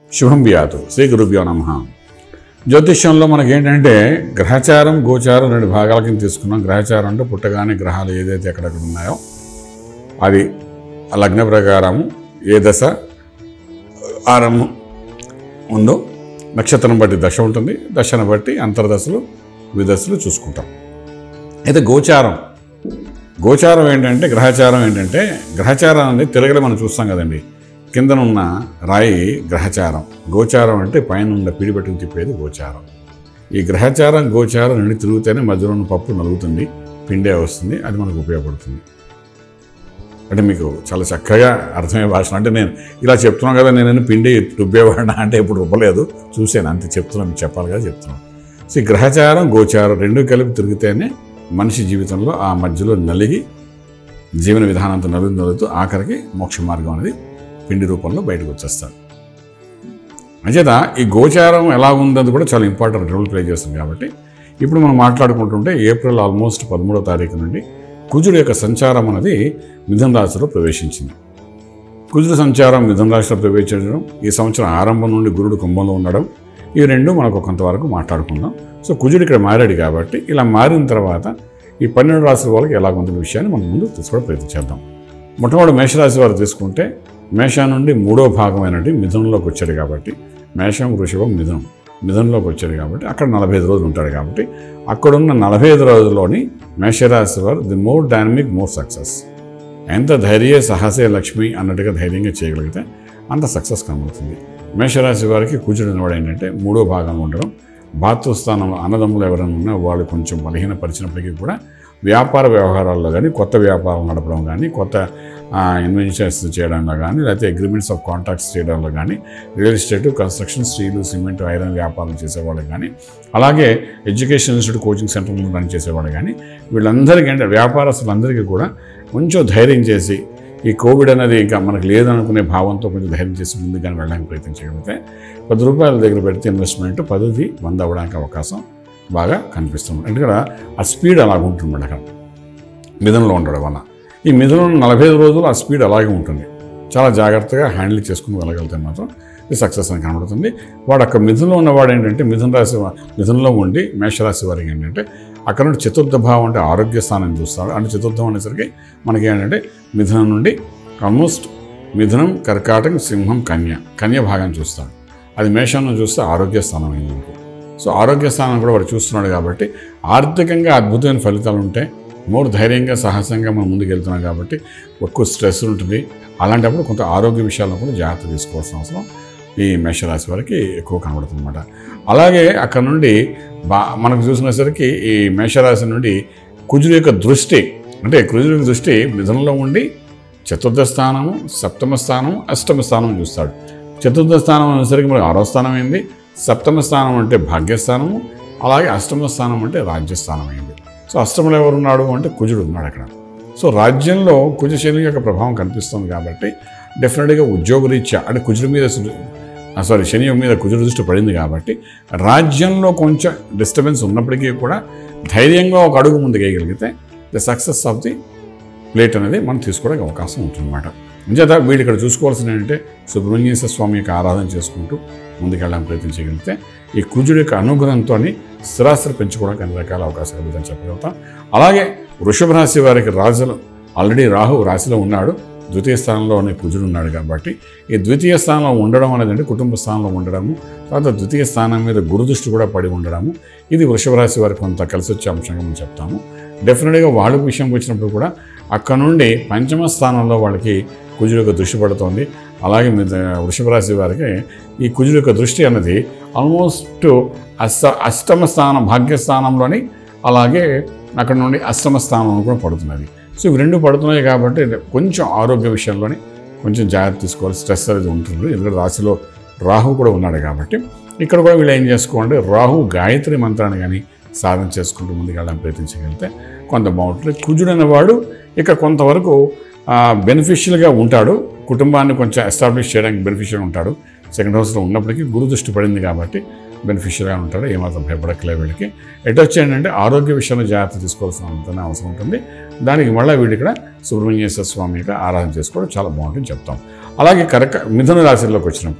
శుభం వ్యాతు శ్రీ గురుభ్యో నమ జ్యోతిష్యంలో మనకి ఏంటంటే గ్రహచారం గోచారం రెండు భాగాల కింద తీసుకున్నాం గ్రహచారం అంటే పుట్టగానే గ్రహాలు ఏదైతే ఎక్కడెక్కడ ఉన్నాయో అది ఆ లగ్న ప్రకారము ఏ దశ ఆరంభం ఉందో నక్షత్రం బట్టి దశ ఉంటుంది దశను బట్టి అంతర్దశలు విదశలు చూసుకుంటాం అయితే గోచారం గోచారం ఏంటంటే గ్రహచారం ఏంటంటే గ్రహచారం అనేది తెలుగులో మనం చూస్తాం కదండి కిందనున్న రాయి గ్రహచారం గోచారం అంటే పైన ఉన్న పిడి పెట్టుకుని తిప్పేది గోచారం ఈ గ్రహచారం గోచారం రెండు తిరుగుతేనే మధ్యలో ఉన్న పప్పు నలుగుతుంది పిండే వస్తుంది అది మనకు ఉపయోగపడుతుంది అంటే మీకు చాలా చక్కగా అర్థమయ్యే భాష అంటే నేను ఇలా చెప్తున్నాను కదా నేను పిండి రుబ్బేవాడినా అంటే ఇప్పుడు రుబ్బలేదు చూశాను అంతే చెప్తున్నాను మీకు చెప్పాలి కదా చెప్తున్నాను సో ఈ గ్రహచారం గోచారం రెండు కలిపి తిరిగితేనే మనిషి జీవితంలో ఆ మధ్యలో నలిగి జీవన విధానంతో నలుగు నలుగుతూ ఆఖరికి మోక్ష మార్గం అనేది పిండి రూపంలో బయటకు వచ్చేస్తాడు అంచేత ఈ గోచారం ఎలా ఉందది కూడా చాలా ఇంపార్టెంట్ రోల్ ప్లే చేస్తుంది కాబట్టి ఇప్పుడు మనం మాట్లాడుకుంటుంటే ఏప్రిల్ ఆల్మోస్ట్ పదమూడో తారీఖు నుండి కుజుడు యొక్క సంచారం అనేది మిథున రాశిలో ప్రవేశించింది కుజుడు సంచారం మిథున రాశిలో ప్రవేశించడం ఈ సంవత్సరం ఆరంభం నుండి గురుడు కుంభంలో ఉండడం ఈ రెండు మనకు కొంతవరకు మాట్లాడుకుందాం సో కుజుడు ఇక్కడ మారాడు కాబట్టి ఇలా మారిన తర్వాత ఈ పన్నెండు రాశుల వాళ్ళకి ఎలా ఉందనే విషయాన్ని మనం ముందు తీసుకోవడం ప్రయత్నం చేద్దాం మొట్టమొదటి మేషరాశి వారు తీసుకుంటే మేష నుండి మూడో భాగమైనటువంటి మిథునంలోకి వచ్చాడు కాబట్టి మేషం వృషభం మిథునం మిథునంలోకి వచ్చాడు కాబట్టి అక్కడ నలభై ఐదు రోజులు ఉంటాడు కాబట్టి అక్కడున్న నలభై ఐదు రోజుల్లోని మేషరాశి వారు the more dynamic more success ఎంత ధైర్య సాహసే లక్ష్మి అన్నట్టుగా ధైర్యంగా చేయగలిగితే అంత సక్సెస్ కనబడుతుంది మేషరాశి వారికి కూర్చుని ఉన్నవాడు ఏంటంటే మూడో భాగంలో ఉండడం భాతృస్థానంలో అన్నదమ్ములు ఎవరైనా ఉన్నా వాళ్ళు కొంచెం బలహీనపరిచినప్పటికీ కూడా వ్యాపార వ్యవహారాల్లో కానీ కొత్త వ్యాపారం నడపడం కానీ కొత్త ఇన్వెన్షన్స్ చేయడంలో కానీ లేకపోతే అగ్రిమెంట్స్ ఆఫ్ కాంట్రాక్ట్స్ చేయడంలో కానీ real estate construction steel cement iron వ్యాపారం చేసేవాళ్ళు కానీ అలాగే ఎడ్యుకేషన్ ఇన్స్టిట్యూట్ కోచింగ్ సెంటర్లు రన్ చేసేవాళ్ళు కానీ వీళ్ళందరికీ అంటే వ్యాపారస్తులందరికీ కూడా కొంచెం ధైర్యం చేసి ఈ కోవిడ్ అనేది ఇంకా మనకు లేదనుకునే భావంతో కొంచెం ధైర్యం చేసి ముందుగానే వెళ్ళడానికి ప్రయత్నం చేయగలిగితే పది రూపాయల దగ్గర పెడితే ఇన్వెస్ట్మెంట్ పదిది వంద అవ్వడానికి అవకాశం బాగా కనిపిస్తుంది ఎందుకంటే ఆ స్పీడ్ అలాగ ఉంటుంది అక్కడ మిథునంలో ఉండడం వల్ల ఈ మిథునం నలభై ఐదు రోజులు ఆ స్పీడ్ అలాగే ఉంటుంది చాలా జాగ్రత్తగా హ్యాండిల్ చేసుకుని వెళ్ళగలిగితే మాత్రం ఇది సక్సెస్ అని కనబడుతుంది వాడు అక్కడ మిథునంలో ఉన్నవాడు ఏంటంటే మిథున రాశి వా- మిథునంలో ఉండి మేషరాశి వారికి ఏంటంటే అక్కడ నుండి చతుర్థ భావం అంటే ఆరోగ్య స్థానం చూస్తాడు అంటే చతుర్థం అనేసరికి మనకి ఏంటంటే మిథునం నుండి ఆల్మోస్ట్ మిథునం కర్కాటకం సింహం కన్య కన్య భాగం చూస్తాడు అది మేషంలో చూస్తే ఆరోగ్య స్థానం అయింది మనకు సో ఆరోగ్య స్థానం కూడా వాడు చూస్తున్నాడు కాబట్టి ఆర్థికంగా అద్భుతమైన ఫలితాలు ఉంటాయి మోర్ ధైర్యంగా సాహసంగా మనం ముందుకు వెళ్తున్నాం కాబట్టి ఎక్కువ స్ట్రెస్ ఉంటుంది అలాంటప్పుడు కొంత ఆరోగ్య విషయాల్లో కూడా జాగ్రత్త తీసుకోవాల్సిన అవసరం ఈ మేషరాశి వారికి ఎక్కువ కనబడుతుంది అనమాట అలాగే అక్కడ నుండి బా మనకు చూసినసరికి ఈ మేషరాశి నుండి కుజుడు యొక్క దృష్టి అంటే కుజుడు యొక్క దృష్టి మిథునంలో ఉండి చతుర్థ స్థానము సప్తమ స్థానం అష్టమ స్థానం చూస్తాడు చతుర్థ స్థానం అనేసరికి మనకి ఆరో స్థానం అయింది సప్తమ స్థానం అంటే భాగ్యస్థానము అలాగే అష్టమ స్థానం అంటే రాజ్యస్థానం అయింది సో అష్టమంలో ఎవరు ఉన్నాడు అంటే కుజుడు ఉన్నాడు అక్కడ సో రాజ్యంలో కుజశని యొక్క ప్రభావం కనిపిస్తుంది కాబట్టి డెఫినెట్గా ఉద్యోగరీత్యా అంటే కుజుడి మీద సారీ శని మీద కుజుడు దృష్టి పడింది కాబట్టి రాజ్యంలో కొంచెం డిస్టర్బెన్స్ ఉన్నప్పటికీ కూడా ధైర్యంగా ఒక అడుగు ముందుకు వేయగలిగితే the success of the plate అనేది మనం తీసుకోవడానికి అవకాశం ఉంటుందన్నమాట అంచేత వీళ్ళు ఇక్కడ చూసుకోవాల్సిన ఏంటంటే సుబ్రహ్మణ్యేశ్వర స్వామి యొక్క ఆరాధన చేసుకుంటూ ముందుకెళ్ళడానికి ప్రయత్నం చేయగలిగితే ఈ కుజుడి యొక్క అనుగ్రహంతో స్థిరాస్తిని పెంచుకోవడానికి అన్ని రకాల అవకాశాలు కలుగుతాయని చెప్పగలుగుతాం అలాగే వృషభ రాశి వారికి రాజులు ఆల్రెడీ రాహు రాశిలో ఉన్నాడు ద్వితీయ స్థానంలోనే కుజుడు ఉన్నాడు కాబట్టి ఈ ద్వితీయ స్థానంలో ఉండడం అనేది అంటే కుటుంబ స్థానంలో ఉండడము తర్వాత ద్వితీయ స్థానం మీద గురుదృష్టి కూడా పడి ఉండడము ఇది వృషభ రాశి వారికి కొంత కలిసి వచ్చే అంశంగా మనం చెప్తాము డెఫినెట్గా వాళ్ళ విషయం వచ్చినప్పుడు కూడా అక్కడ నుండి పంచమ స్థానంలో వాళ్ళకి కుజుడు యొక్క దృష్టి పడుతోంది అలాగే మీద వృషభ రాశి వారికి ఈ కుజుడు యొక్క దృష్టి అన్నది ఆల్మోస్ట్ అష్ట అష్టమ స్థానం భాగ్యస్థానంలోని అలాగే అక్కడ నుండి అష్టమ స్థానంలో కూడా పడుతున్నది సో ఇవి రెండు పడుతున్నాయి కాబట్టి కొంచెం ఆరోగ్య విషయంలోని కొంచెం జాగ్రత్త తీసుకోవాలి స్ట్రెస్ అనేది ఉంటుంది ఎందుకంటే రాశిలో రాహు కూడా ఉన్నాడు కాబట్టి ఇక్కడ కూడా వీళ్ళు ఏం చేసుకోవాలంటే రాహు గాయత్రి మంత్రాన్ని కానీ సాధన చేసుకుంటూ ముందుకెళ్ళడానికి ప్రయత్నించగలిగితే కొంత బాగుంటుంది కుజుడు అనేవాడు ఇక కొంతవరకు బెనిఫిషియల్గా ఉంటాడు కుటుంబాన్ని కొంచెం ఎస్టాబ్లిష్ చేయడానికి బెనిఫిషియల్గా ఉంటాడు సెకండ్ హౌస్లో ఉన్నప్పటికీ గురు దృష్టి పడింది కాబట్టి బెనిఫిషియల్గా ఉంటాడు ఏమాత్రం భయపడక్కలే వీళ్ళకి ఎటు వచ్చి ఏంటంటే ఆరోగ్య విషయంలో జాగ్రత్త తీసుకోవాల్సిన అంతనే అవసరం ఉంటుంది దానికి మళ్ళీ వీళ్ళు ఇక్కడ సుబ్రహ్మణ్యేశ్వర స్వామి యొక్క ఆరాధన చేసుకోవడం చాలా బాగుంటుంది చెప్తాం అలాగే కరక మిథున రాశిలోకి వచ్చినప్పుడు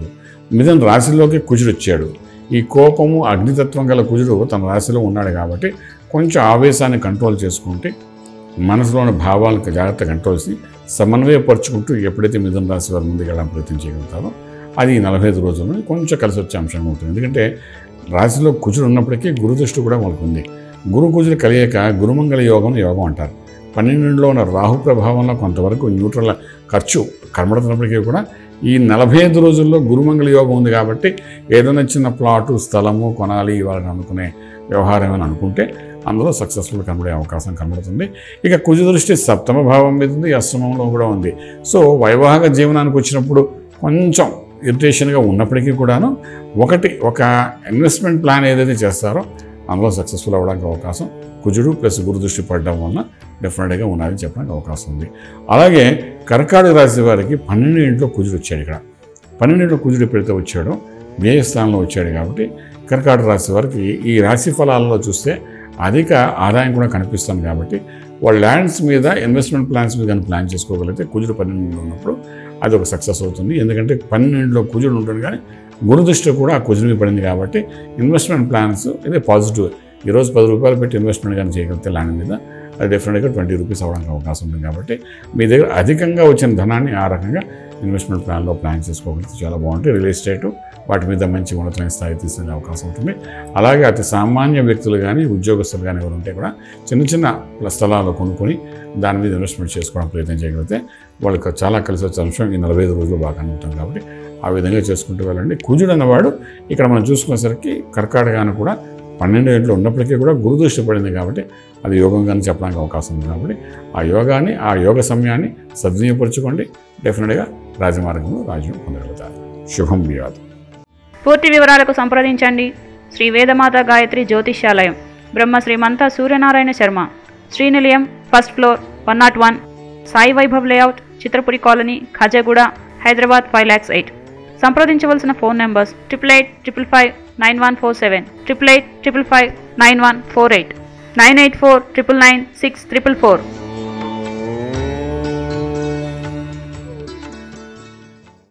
మిథున రాశిలోకి కుజుడు వచ్చాడు ఈ కోపము అగ్నితత్వం గల కుజుడు తన రాశిలో ఉన్నాడు కాబట్టి కొంచెం ఆవేశాన్ని కంట్రోల్ చేసుకుంటే మనసులోని భావాలకు జాగ్రత్త కంట్రోల్ చేసి సమన్వయపరుచుకుంటూ ఎప్పుడైతే మిథున రాశి వారు ముందుకు వెళ్ళడానికి ప్రయత్నం చేయగలుగుతారో అది ఈ నలభై ఐదు రోజుల్లో కొంచెం కలిసి వచ్చే అంశంగా ఉంటుంది ఎందుకంటే రాశిలో కుజుడు ఉన్నప్పటికీ గురుదృష్టి కూడా మనకు ఉంది గురు కుజుడు కలియక గురుమంగళ యోగం యోగం అంటారు పన్నెండులో ఉన్న రాహు ప్రభావంలో కొంతవరకు న్యూట్రల్ ఖర్చు కనబడుతున్నప్పటికీ కూడా ఈ నలభై ఐదు రోజుల్లో గురుమంగళ యోగం ఉంది కాబట్టి ఏదైనా చిన్న ప్లాటు స్థలము కొనాలి ఇవ్వాలని అనుకునే వ్యవహారం అని అనుకుంటే అందులో సక్సెస్ఫుల్ కనబడే అవకాశం కనబడుతుంది ఇక కుజ దృష్టి సప్తమ భావం మీద ఉంది అష్టమంలో కూడా ఉంది సో వైవాహిక జీవనానికి వచ్చినప్పుడు కొంచెం ఇరిటేషన్గా ఉన్నప్పటికీ కూడాను ఒకటి ఒక ఇన్వెస్ట్మెంట్ ప్లాన్ ఏదైతే చేస్తారో అందులో సక్సెస్ఫుల్ అవ్వడానికి అవకాశం కుజుడు ప్లస్ గురు దృష్టి పడడం వలన డెఫినెట్గా ఉన్నదని చెప్పడానికి అవకాశం ఉంది అలాగే కర్కాటక రాశి వారికి పన్నెండు ఇంట్లో కుజుడు వచ్చాడు ఇక్కడ పన్నెండు ఇంట్లో కుజుడు ఎప్పుడైతే వచ్చాడో వ్యయస్థానంలో వచ్చాడు కాబట్టి కర్కాటక రాశి వారికి ఈ రాశి ఫలాల్లో చూస్తే అధిక ఆదాయం కూడా కనిపిస్తుంది కాబట్టి వాళ్ళ ల్యాండ్స్ మీద ఇన్వెస్ట్మెంట్ ప్లాన్స్ మీద కానీ ప్లాన్ చేసుకోగలిగితే కుజుడు పన్నెండులో ఉన్నప్పుడు అది ఒక సక్సెస్ అవుతుంది ఎందుకంటే పన్నెండులో కుజుడు ఉంటుంది కానీ గురుదృష్టి కూడా ఆ కుజుడు మీద పడింది కాబట్టి ఇన్వెస్ట్మెంట్ ప్లాన్స్ ఇదే పాజిటివ్ ఈరోజు పది రూపాయలు పెట్టి ఇన్వెస్ట్మెంట్ కానీ చేయగలిగితే ల్యాండ్ మీద అది డెఫినెట్గా ట్వంటీ రూపీస్ అవ్వడానికి అవకాశం ఉంటుంది కాబట్టి మీ దగ్గర అధికంగా వచ్చిన ధనాన్ని ఆ రకంగా ఇన్వెస్ట్మెంట్ ప్లాన్లో ప్లాన్ చేసుకోగలిగితే చాలా బాగుంటుంది రియల్ ఎస్టేటు వాటి మీద మంచి ఉన్నతమైన స్థాయి తీసుకునే అవకాశం ఉంటుంది అలాగే అతి సామాన్య వ్యక్తులు కానీ ఉద్యోగస్తులు కానీ ఎవరు ఉంటే కూడా చిన్న చిన్న స్థలాలు కొనుక్కొని దాని మీద ఇన్వెస్ట్మెంట్ చేసుకోవడం ప్రయత్నం చేయగలిగితే వాళ్ళకి చాలా కలిసి వచ్చే అంశం ఈ నలభై ఐదు రోజులు బాగా ఉంటుంది కాబట్టి ఆ విధంగా చేసుకుంటూ వెళ్ళండి కుజుడు అన్నవాడు ఇక్కడ మనం చూసుకునేసరికి కర్కాటకాన్ని కూడా పన్నెండు ఏళ్ళు ఉన్నప్పటికీ కూడా గురుదృష్టి పడింది కాబట్టి అది యోగంగానే చెప్పడానికి అవకాశం ఉంది కాబట్టి ఆ యోగాన్ని ఆ యోగ సమయాన్ని సద్వినియోగపరచుకోండి డెఫినెట్గా రాజమార్గంలో రాజ్యం పొందగలుగుతారు శుభం వ్యాధి పూర్తి వివరాలకు సంప్రదించండి శ్రీ వేదమాత గాయత్రి జ్యోతిష్యాలయం Brahma Srimanta Suryanarayana Sharma Srinilayam first floor one nought one Sai Vaibhav layout Chitrapuri colony Khajaguda Hyderabad five lakhs eight సంప్రదించవలసిన phone numbers triple eight triple five nine one four seven triple eight triple five nine one four eight nine eight four triple nine six triple four